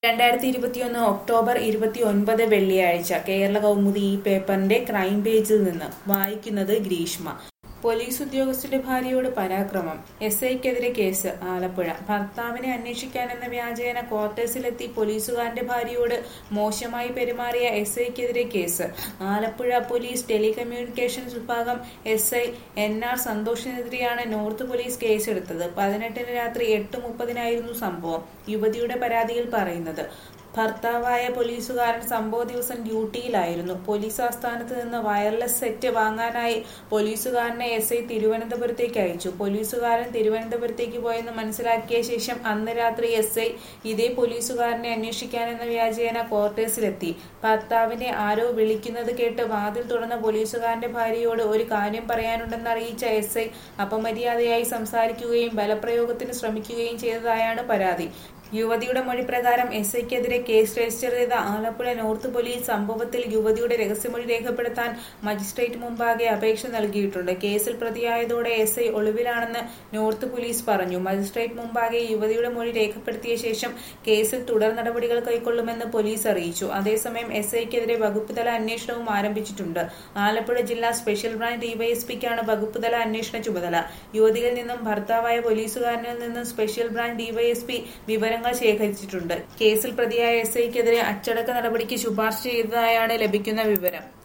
രണ്ടായിരത്തി ഇരുപത്തിയൊന്ന് ഒക്ടോബർ ഇരുപത്തിയൊൻപത് വെള്ളിയാഴ്ച കേരള കൗമുദി ഈ പേപ്പറിന്റെ ക്രൈം പേജിൽ നിന്ന് വായിക്കുന്നത് ഗ്രീഷ്മ പോലീസ് ഉദ്യോഗസ്ഥരുടെ ഭാര്യയോട് പരാക്രമം എസ് ഐക്കെതിരെ കേസ് ആലപ്പുഴ ഭർത്താവിനെ അന്വേഷിക്കാനെന്ന വ്യാജേന ക്വാർട്ടേഴ്സിലെത്തി പോലീസുകാരന്റെ ഭാര്യയോട് മോശമായി പെരുമാറിയ എസ് ഐക്കെതിരെ കേസ് ആലപ്പുഴ പോലീസ് ടെലികമ്മ്യൂണിക്കേഷൻസ് വിഭാഗം എസ് ഐ എൻ ആർ സന്തോഷിനെതിരെയാണ് നോർത്ത് പോലീസ് കേസെടുത്തത് പതിനെട്ടിന് രാത്രി എട്ട് മുപ്പതിനായിരുന്നു സംഭവം യുവതിയുടെ പരാതിയിൽ പറയുന്നത് ഭർത്താവായ പോലീസുകാരൻ സംഭവ ദിവസം ഡ്യൂട്ടിയിലായിരുന്നു പോലീസ് ആസ്ഥാനത്ത് നിന്ന് വയർലെസ് സെറ്റ് വാങ്ങാനായി പോലീസുകാരനെ എസ് ഐ തിരുവനന്തപുരത്തേക്ക് അയച്ചു പോലീസുകാരൻ തിരുവനന്തപുരത്തേക്ക് പോയെന്ന് മനസ്സിലാക്കിയ ശേഷം അന്ന് രാത്രി എസ് ഐ ഇതേ പോലീസുകാരനെ അന്വേഷിക്കാനെന്ന വ്യാജേന ക്വാർട്ടേഴ്സിലെത്തി ഭർത്താവിനെ ആരോ വിളിക്കുന്നത് കേട്ട് വാതിൽ തുറന്ന പോലീസുകാരന്റെ ഭാര്യയോട് ഒരു കാര്യം പറയാനുണ്ടെന്ന് അറിയിച്ച എസ് ഐ അപമര്യാദയായി സംസാരിക്കുകയും ബലപ്രയോഗത്തിന് ശ്രമിക്കുകയും ചെയ്തതായാണ് പരാതി യുവതിയുടെ മൊഴി പ്രകാരം എസ് ഐക്കെതിരെ കേസ് രജിസ്റ്റർ ചെയ്ത ആലപ്പുഴ നോർത്ത് പോലീസ് സംഭവത്തിൽ യുവതിയുടെ രഹസ്യമൊഴി രേഖപ്പെടുത്താൻ മജിസ്ട്രേറ്റ് മുമ്പാകെ അപേക്ഷ നൽകിയിട്ടുണ്ട് കേസിൽ പ്രതിയായതോടെ എസ് ഐ ഒളിവിലാണെന്ന് നോർത്ത് പോലീസ് പറഞ്ഞു മജിസ്ട്രേറ്റ് മുമ്പാകെ യുവതിയുടെ മൊഴി രേഖപ്പെടുത്തിയ ശേഷം കേസിൽ തുടർ നടപടികൾ കൈക്കൊള്ളുമെന്ന് പോലീസ് അറിയിച്ചു അതേസമയം എസ് ഐക്കെതിരെ വകുപ്പ് തല അന്വേഷണവും ആരംഭിച്ചിട്ടുണ്ട് ആലപ്പുഴ ജില്ലാ സ്പെഷ്യൽ ബ്രാഞ്ച് ഡിവൈഎസ്പിക്കാണ് വകുപ്പ് തല അന്വേഷണ ചുമതല യുവതിയിൽ നിന്നും ഭർത്താവായ പോലീസുകാരനിൽ നിന്നും സ്പെഷ്യൽ ബ്രാഞ്ച് ഡിവൈഎസ്പി വിവരങ്ങൾ ശേഖരിച്ചിട്ടുണ്ട് കേസിൽ പ്രതിയായ എസ് ഐക്കെതിരെ അച്ചടക്ക നടപടിക്ക് ശുപാർശ ചെയ്തതായാണ് ലഭിക്കുന്ന വിവരം